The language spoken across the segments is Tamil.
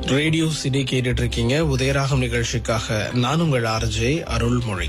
ரேடியோ சிடி கேட்டுட்டு இருக்கீங்க உதயராகம் நிகழ்ச்சிக்காக நான் உங்கள் ஆர்ஜே அருள்மொழி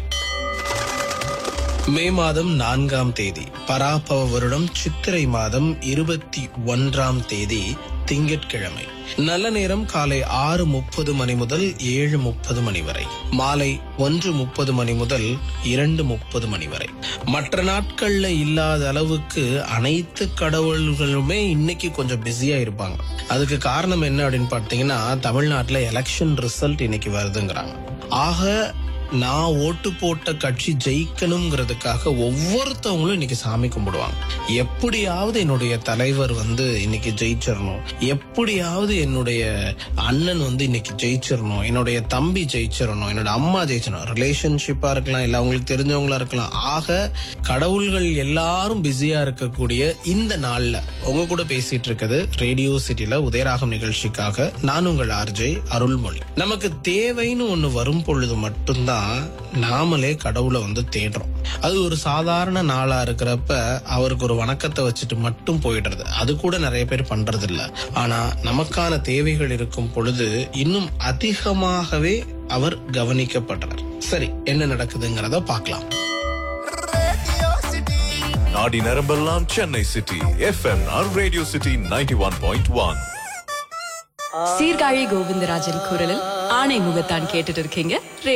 மே மாதம் நான்காம் தேதி பராபவ வருடம் சித்திரை மாதம் இருபத்தி ஒன்றாம் தேதி திங்கட்கிழமை நல்ல நேரம் காலை ஆறு முப்பது மணி முதல் ஏழு முப்பது மணி வரை மாலை ஒன்று முப்பது மணி முதல் இரண்டு முப்பது மணி வரை மற்ற நாட்கள்ல இல்லாத அளவுக்கு அனைத்து கடவுள்களுமே இன்னைக்கு கொஞ்சம் பிஸியா இருப்பாங்க அதுக்கு காரணம் என்ன அப்படின்னு பார்த்தீங்கன்னா தமிழ்நாட்டுல எலெக்ஷன் ரிசல்ட் இன்னைக்கு வருதுங்கிறாங்க ஆக நான் ஓட்டு போட்ட கட்சி ஜெயிக்கணுங்கிறதுக்காக ஒவ்வொருத்தவங்களும் இன்னைக்கு சாமி கும்பிடுவாங்க எப்படியாவது என்னுடைய தலைவர் வந்து இன்னைக்கு ஜெயிச்சிடணும் எப்படியாவது என்னுடைய அண்ணன் வந்து இன்னைக்கு ஜெயிச்சிடணும் என்னுடைய தம்பி ஜெயிச்சிடணும் என்னோட அம்மா ஜெயிச்சிடணும் ரிலேஷன்ஷிப்பா இருக்கலாம் இல்ல அவங்களுக்கு தெரிஞ்சவங்களா இருக்கலாம் ஆக கடவுள்கள் எல்லாரும் பிஸியா இருக்கக்கூடிய இந்த நாள்ல உங்க கூட பேசிட்டு இருக்குது ரேடியோ சிட்டில உதயராகம் நிகழ்ச்சிக்காக நான் உங்கள் ஆர்ஜே அருள்மொழி நமக்கு தேவைன்னு ஒண்ணு வரும் பொழுது மட்டும்தான் நாமளே கடவுளை வந்து தேடுறோம் அது ஒரு சாதாரண நாளா இருக்கிறப்ப அவருக்கு ஒரு வணக்கத்தை வச்சுட்டு மட்டும் போயிடுறது அது கூட நிறைய பேர் பண்றது இல்ல ஆனா நமக்கான தேவைகள் இருக்கும் பொழுது இன்னும் அதிகமாகவே அவர் கவனிக்கப்படுறார் சரி என்ன நடக்குதுங்கிறத பார்க்கலாம் நாடி நரம்பெல்லாம் Chennai city FM radio city ninety one point one Sirkazhi Govindarajan குரலில் ஆணை முகத்தான் கேட்டுட்டு இருக்கீங்க